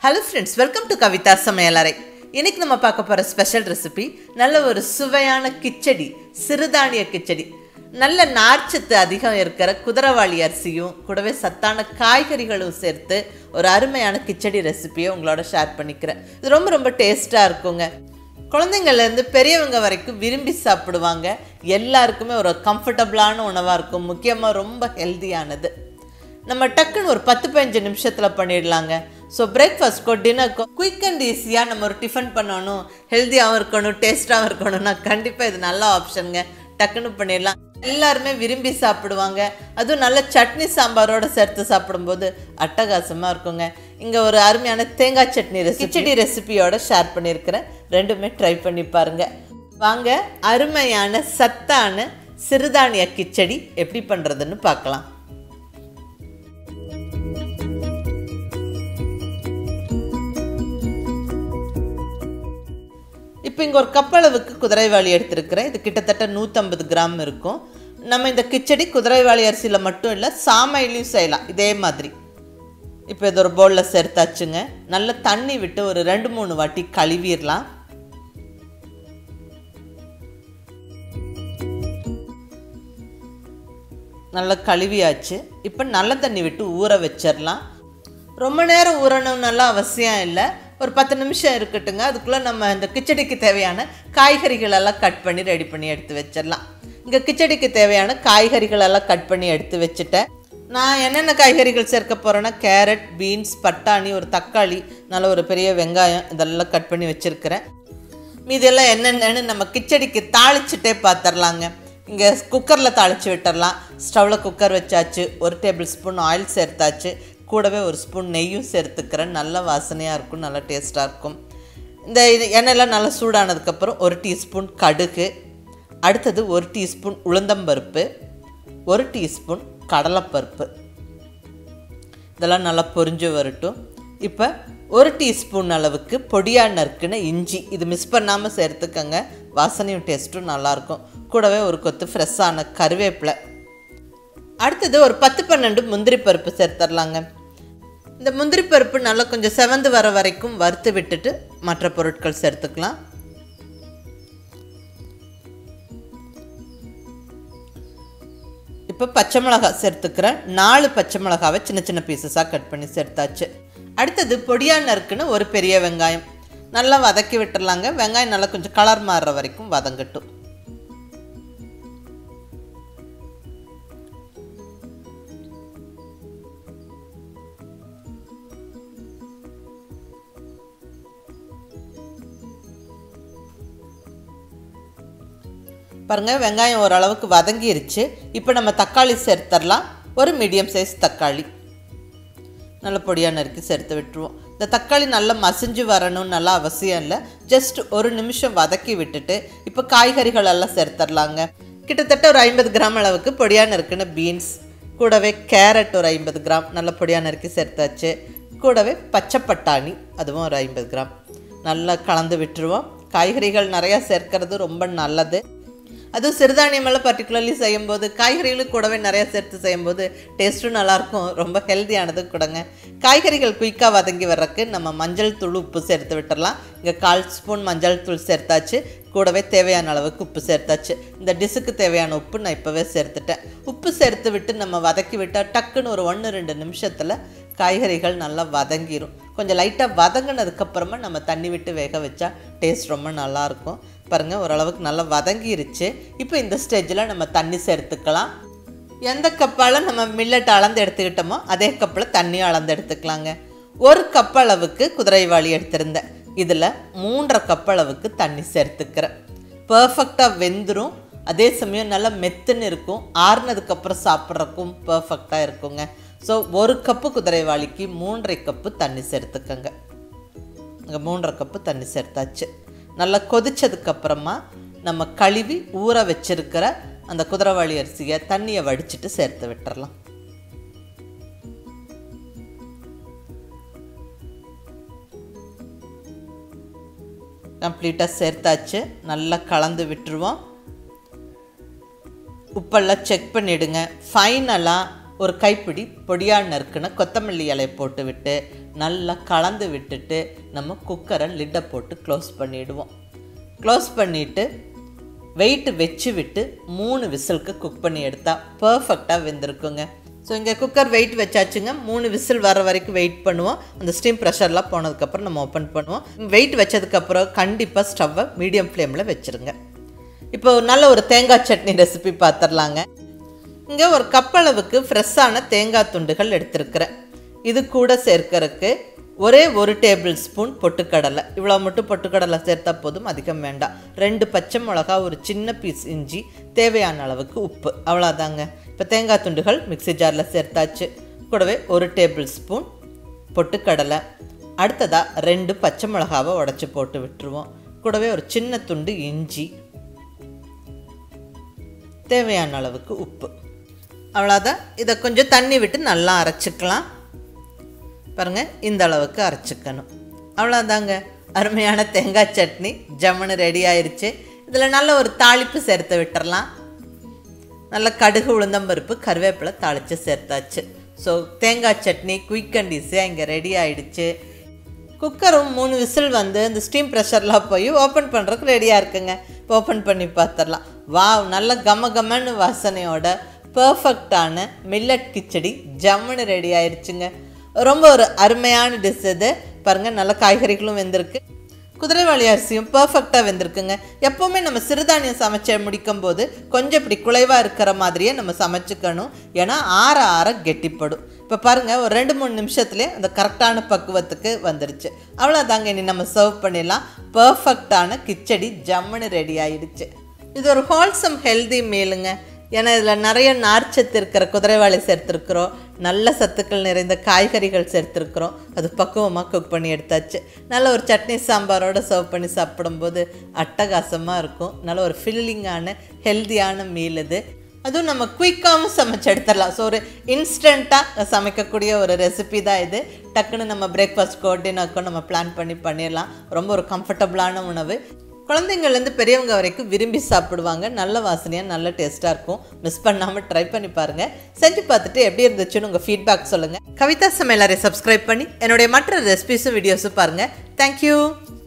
hello friends welcome to Kavitha சமையலறை இன்னைக்கு நம்ம பார்க்க போகிற ஸ்பெஷல் ரெசிபி நல்ல ஒரு சுவையான கிச்சடி சிறுதானிய கிச்சடி நல்ல நார்ச்சத்து அதிகம் இருக்கிற குதிரவாளி அரிசியும் கூடவே சத்தான காய்கறிகளும் சேர்த்து ஒரு அருமையான கிச்சடி ரெசிபியை உங்களோட ஷேர் பண்ணிக்கிறேன் இது ரொம்ப ரொம்ப டேஸ்ட்டாக இருக்குங்க குழந்தைங்கள்லேருந்து பெரியவங்க வரைக்கும் விரும்பி சாப்பிடுவாங்க எல்லாருக்குமே ஒரு கம்ஃபர்டபுளான உணவாக இருக்கும் முக்கியமாக ரொம்ப ஹெல்தியானது நம்ம டக்குன்னு ஒரு பத்து பதினஞ்சு நிமிஷத்தில் பண்ணிடலாங்க ஸோ பிரேக்ஃபாஸ்ட்க்கோ டின்னருக்கோ குயிக் அண்ட் ஈஸியாக நம்ம ஒரு டிஃபன் பண்ணணும் ஹெல்த்தியாகவும் இருக்கணும் டேஸ்ட்டாகவும் இருக்கணும்னா கண்டிப்பாக இது நல்ல ஆப்ஷனுங்க டக்குன்னு பண்ணிடலாம் எல்லாருமே விரும்பி சாப்பிடுவாங்க அதுவும் நல்ல சட்னி சாம்பாரோட சேர்த்து சாப்பிடும்போது அட்டகாசமாக இருக்குங்க இங்கே ஒரு அருமையான தேங்காய் சட்னி ரெசிபி கிச்சடி ரெசிபியோட ஷேர் பண்ணியிருக்கிறேன் ரெண்டுமே ட்ரை பண்ணி பாருங்க வாங்க அருமையான சத்தான சிறுதானிய கிச்சடி எப்படி பண்ணுறதுன்னு பார்க்கலாம் இப்போ இங்கே ஒரு கப்பளவுக்கு குதிரைவாளி எடுத்திருக்கிறேன் இது கிட்டத்தட்ட நூற்றம்பது கிராம் இருக்கும் நம்ம இந்த கிச்சடி குதிரைவாளி அரிசியில் மட்டும் இல்லை சாமையிலையும் செய்யலாம் இதே மாதிரி இப்போ இது ஒரு பவுலில் சேர்த்தாச்சுங்க நல்ல தண்ணி விட்டு ஒரு ரெண்டு மூணு வாட்டி கழுவிடலாம் நல்லா கழுவியாச்சு இப்போ நல்ல தண்ணி விட்டு ஊற வச்சிடலாம் ரொம்ப நேரம் ஊறணும்னெல்லாம் அவசியம் இல்லை ஒரு பத்து நிமிஷம் இருக்கட்டுங்க அதுக்குள்ளே நம்ம இந்த கிச்சடிக்கு தேவையான காய்கறிகள் எல்லாம் கட் பண்ணி ரெடி பண்ணி எடுத்து வச்சிடலாம் இங்கே கிச்சடிக்கு தேவையான காய்கறிகள் எல்லாம் கட் பண்ணி எடுத்து வச்சுட்டேன் நான் என்னென்ன காய்கறிகள் சேர்க்க போகிறேன்னா கேரட் பீன்ஸ் பட்டாணி ஒரு தக்காளி நல்ல ஒரு பெரிய வெங்காயம் இதெல்லாம் கட் பண்ணி வச்சுருக்கிறேன் மீதெல்லாம் என்னென்னு நம்ம கிச்சடிக்கு தாளிச்சுட்டே பார்த்துடலாங்க இங்கே குக்கரில் தாளித்து விட்டுடலாம் ஸ்டவ்வில் குக்கர் வச்சாச்சு ஒரு டேபிள் ஸ்பூன் ஆயில் சேர்த்தாச்சு கூடவே ஒரு ஸ்பூன் நெய்யும் சேர்த்துக்கிறேன் நல்ல வாசனையாக இருக்கும் நல்லா டேஸ்ட்டாக இருக்கும் இந்த இது எண்ணெயெல்லாம் நல்லா சூடானதுக்கப்புறம் ஒரு டீஸ்பூன் கடுகு அடுத்தது ஒரு டீஸ்பூன் உளுந்தம்பருப்பு ஒரு டீஸ்பூன் கடலைப்பருப்பு இதெல்லாம் நல்லா பொரிஞ்சு வரட்டும் இப்போ ஒரு டீஸ்பூன் அளவுக்கு பொடியாக நறுக்குன இஞ்சி இது மிஸ் பண்ணாமல் சேர்த்துக்கங்க வாசனையும் டேஸ்ட்டும் நல்லாயிருக்கும் கூடவே ஒரு கொத்து ஃப்ரெஷ்ஷான கருவேப்பிலை அடுத்தது ஒரு பத்து பன்னெண்டு முந்திரி பருப்பு சேர்த்துடலாங்க இந்த முந்திரி பருப்பு நல்லா கொஞ்சம் செவந்து வர வரைக்கும் வறுத்து விட்டுட்டு மற்ற பொருட்கள் சேர்த்துக்கலாம் இப்போ பச்சை மிளகாய் சேர்த்துக்கிறேன் நாலு பச்சை மிளகாவை சின்ன சின்ன பீசஸாக கட் பண்ணி சேர்த்தாச்சு அடுத்தது பொடியாக நறுக்குன்னு ஒரு பெரிய வெங்காயம் நல்லா வதக்கி விட்டுறலாங்க வெங்காயம் நல்லா கொஞ்சம் கலர் மாறுற வரைக்கும் வதங்கட்டும் பாருங்கள் வெங்காயம் ஓரளவுக்கு வதங்கிருச்சு இப்போ நம்ம தக்காளி சேர்த்துடலாம் ஒரு மீடியம் சைஸ் தக்காளி நல்ல பொடியாக நறுக்கி சேர்த்து விட்டுருவோம் இந்த தக்காளி நல்லா மசிஞ்சு வரணும்னு நல்லா அவசியம் இல்லை ஜஸ்ட் ஒரு நிமிஷம் வதக்கி விட்டுட்டு இப்போ காய்கறிகள் எல்லாம் சேர்த்துடலாங்க கிட்டத்தட்ட ஒரு ஐம்பது கிராம் அளவுக்கு பொடியாக நறுக்குன பீன்ஸ் கூடவே கேரட் ஒரு ஐம்பது கிராம் நல்ல பொடியாக நறுக்கி சேர்த்தாச்சு கூடவே பச்சை பட்டாணி அதுவும் ஒரு ஐம்பது கிராம் நல்லா கலந்து விட்டுருவோம் காய்கறிகள் நிறையா சேர்க்கறது ரொம்ப நல்லது அதுவும் சிறுதானியமெல்லாம் பர்டிகுலர்லி செய்யும்போது காய்கறிகளும் கூடவே நிறையா சேர்த்து செய்யும்போது டேஸ்ட்டும் நல்லாயிருக்கும் ரொம்ப ஹெல்த்தியானது கூடங்க காய்கறிகள் குயிக்காக வதங்கி வர்றதுக்கு நம்ம மஞ்சள் தூள் உப்பு சேர்த்து விட்டுறலாம் இங்கே கால் ஸ்பூன் மஞ்சள் தூள் சேர்த்தாச்சு கூடவே தேவையான அளவுக்கு உப்பு சேர்த்தாச்சு இந்த டிஷ்ஷுக்கு தேவையான உப்பு நான் இப்போவே சேர்த்துட்டேன் உப்பு சேர்த்து விட்டு நம்ம வதக்கி விட்டால் டக்குன்னு ஒரு ஒன்று ரெண்டு நிமிஷத்தில் காய்கறிகள் நல்லா வதங்கிடும் கொஞ்சம் லைட்டாக வதங்கினதுக்கப்புறமா நம்ம தண்ணி விட்டு வேக வச்சா டேஸ்ட் ரொம்ப நல்லாயிருக்கும் பாருங்கள் ஓரளவுக்கு நல்லா வதங்கிருச்சு இப்போ இந்த ஸ்டேஜில் நம்ம தண்ணி சேர்த்துக்கலாம் எந்த கப்பால் நம்ம மில்லட் அளந்து எடுத்துக்கிட்டோமோ அதே கப்பில் தண்ணியும் அளந்து எடுத்துக்கலாங்க ஒரு கப் அளவுக்கு குதிரைவாளி எடுத்திருந்தேன் இதில் மூன்றரை கப் அளவுக்கு தண்ணி சேர்த்துக்கிறேன் பர்ஃபெக்டாக வெந்துடும் அதே சமயம் நல்லா மெத்துன்னு இருக்கும் ஆறுனதுக்கப்புறம் சாப்பிட்றக்கும் பர்ஃபெக்டாக இருக்குங்க ஸோ ஒரு கப்பு குதிரைவாளிக்கு மூன்றரை கப்பு தண்ணி சேர்த்துக்கங்க இங்கே மூன்றரை கப்பு தண்ணி சேர்த்தாச்சு நல்லா கொதிச்சதுக்கப்புறமா நம்ம கழுவி ஊற வச்சிருக்கிற அந்த குதிரைவாளி அரிசியை தண்ணியை வடிச்சிட்டு சேர்த்து விட்டுறலாம் கம்ப்ளீட்டாக சேர்த்தாச்சு நல்லா கலந்து விட்டுருவோம் உப்பெல்லாம் செக் பண்ணிவிடுங்க ஃபைனலாக ஒரு கைப்பிடி பொடியாக நறுக்குன கொத்தமல்லி இலை போட்டு விட்டு நல்லா கலந்து விட்டுட்டு நம்ம குக்கரை லிட்டை போட்டு க்ளோஸ் பண்ணிவிடுவோம் க்ளோஸ் பண்ணிவிட்டு வெயிட் வச்சு விட்டு மூணு விசிலுக்கு குக் பண்ணி எடுத்தால் பர்ஃபெக்டாக வெந்திருக்குங்க ஸோ இங்கே குக்கர் வெயிட் வச்சாச்சுங்க மூணு விசில் வர வரைக்கும் வெயிட் பண்ணுவோம் அந்த ஸ்டீம் ப்ரெஷர்லாம் போனதுக்கப்புறம் நம்ம ஓப்பன் பண்ணுவோம் வெயிட் வச்சதுக்கப்புறம் கண்டிப்பாக ஸ்டவ்வை மீடியம் ஃப்ளேமில் வச்சுருங்க இப்போ ஒரு நல்ல ஒரு தேங்காய் சட்னி ரெசிபி பார்த்துடலாங்க இங்கே ஒரு கப் அளவுக்கு ஃப்ரெஷ்ஷான தேங்காய் துண்டுகள் எடுத்திருக்கிறேன் இது கூட சேர்க்கறதுக்கு ஒரே ஒரு டேபிள் ஸ்பூன் பொட்டுக்கடலை இவ்வளோ மட்டும் பொட்டுக்கடலை சேர்த்தா போதும் அதிகம் வேண்டாம் ரெண்டு பச்சை மிளகா ஒரு சின்ன பீஸ் இஞ்சி தேவையான அளவுக்கு உப்பு அவ்வளோதாங்க இப்போ தேங்காய் துண்டுகள் மிக்ஸி ஜாரில் சேர்த்தாச்சு கூடவே ஒரு டேபிள் ஸ்பூன் பொட்டுக்கடலை அடுத்ததாக ரெண்டு பச்சை மிளகாவை உடச்சி போட்டு விட்டுருவோம் கூடவே ஒரு சின்ன துண்டு இஞ்சி தேவையான அளவுக்கு உப்பு அவ்வளோதான் இதை கொஞ்சம் தண்ணி விட்டு நல்லா அரைச்சிக்கலாம் பாருங்கள் இந்த அளவுக்கு அரைச்சிக்கணும் அவ்வளோதாங்க அருமையான தேங்காய் சட்னி ஜம்முன்னு ரெடி ஆயிருச்சு இதில் நல்ல ஒரு தாளிப்பு சேர்த்து விட்டுறலாம் நல்ல கடுகு உளுந்தம்பருப்பு கருவேப்பிலை தாளித்து சேர்த்தாச்சு ஸோ தேங்காய் சட்னி குயிக் அண்ட் ஈஸியாக இங்கே ரெடி ஆயிடுச்சு குக்கரும் மூணு விசில் வந்து இந்த ஸ்டீம் ப்ரெஷர்லாம் போய் ஓப்பன் பண்ணுறதுக்கு ரெடியாக இருக்குங்க இப்போ ஓப்பன் பண்ணி பார்த்துடலாம் வாவ் நல்ல கம கமன்னு வாசனையோட பர்ஃபெக்டான மில்லட் கிச்சடி ஜம்முன்னு ரெடி ஆயிருச்சுங்க ரொம்ப ஒரு அருமையான டிஷ் இது பாருங்கள் நல்ல காய்கறிகளும் வெந்திருக்கு குதிரைவாளி அரிசியும் பர்ஃபெக்டாக வெந்திருக்குங்க எப்போவுமே நம்ம சிறுதானியம் சமைச்ச முடிக்கும் போது கொஞ்சம் இப்படி குலைவாக இருக்கிற மாதிரியே நம்ம சமைச்சுக்கணும் ஏன்னா ஆற ஆற கெட்டிப்படும் இப்போ பாருங்கள் ஒரு ரெண்டு மூணு நிமிஷத்துலேயே அந்த கரெக்டான பக்குவத்துக்கு வந்துருச்சு அவ்வளோதாங்க இனி நம்ம சர்வ் பண்ணிடலாம் பர்ஃபெக்டான கிச்சடி ஜம்முன்னு ரெடி ஆயிடுச்சு இது ஒரு ஹோல்சம் ஹெல்தி மீலுங்க ஏன்னா இதில் நிறைய நார்ச்சத்து இருக்கிற குதிரைவாளி சேர்த்துருக்குறோம் நல்ல சத்துக்கள் நிறைந்த காய்கறிகள் சேர்த்துருக்குறோம் அது பக்குவமாக குக் பண்ணி எடுத்தாச்சு நல்ல ஒரு சட்னி சாம்பாரோடு சர்வ் பண்ணி சாப்பிடும்போது அட்டகாசமாக இருக்கும் நல்ல ஒரு ஃபில்லிங்கான ஹெல்த்தியான மீல் இது அதுவும் நம்ம குயிக்காகவும் சமைச்சு எடுத்துடலாம் ஸோ ஒரு இன்ஸ்டண்ட்டாக சமைக்கக்கூடிய ஒரு ரெசிபி தான் இது டக்குன்னு நம்ம பிரேக்ஃபாஸ்ட்க்கோ டின்னருக்கோ நம்ம பிளான் பண்ணி பண்ணிடலாம் ரொம்ப ஒரு கம்ஃபர்டபுளான உணவு குழந்தைங்கள்லேருந்து பெரியவங்க வரைக்கும் விரும்பி சாப்பிடுவாங்க நல்ல வாசனையாக நல்ல டேஸ்ட்டாக இருக்கும் மிஸ் பண்ணாமல் ட்ரை பண்ணி பாருங்கள் செஞ்சு பார்த்துட்டு எப்படி இருந்துச்சுன்னு உங்கள் ஃபீட்பேக் சொல்லுங்கள் கவிதா சமையலரை சப்ஸ்கிரைப் பண்ணி என்னுடைய மற்ற ரெசிபிஸும் வீடியோஸும் பாருங்கள் தேங்க்யூ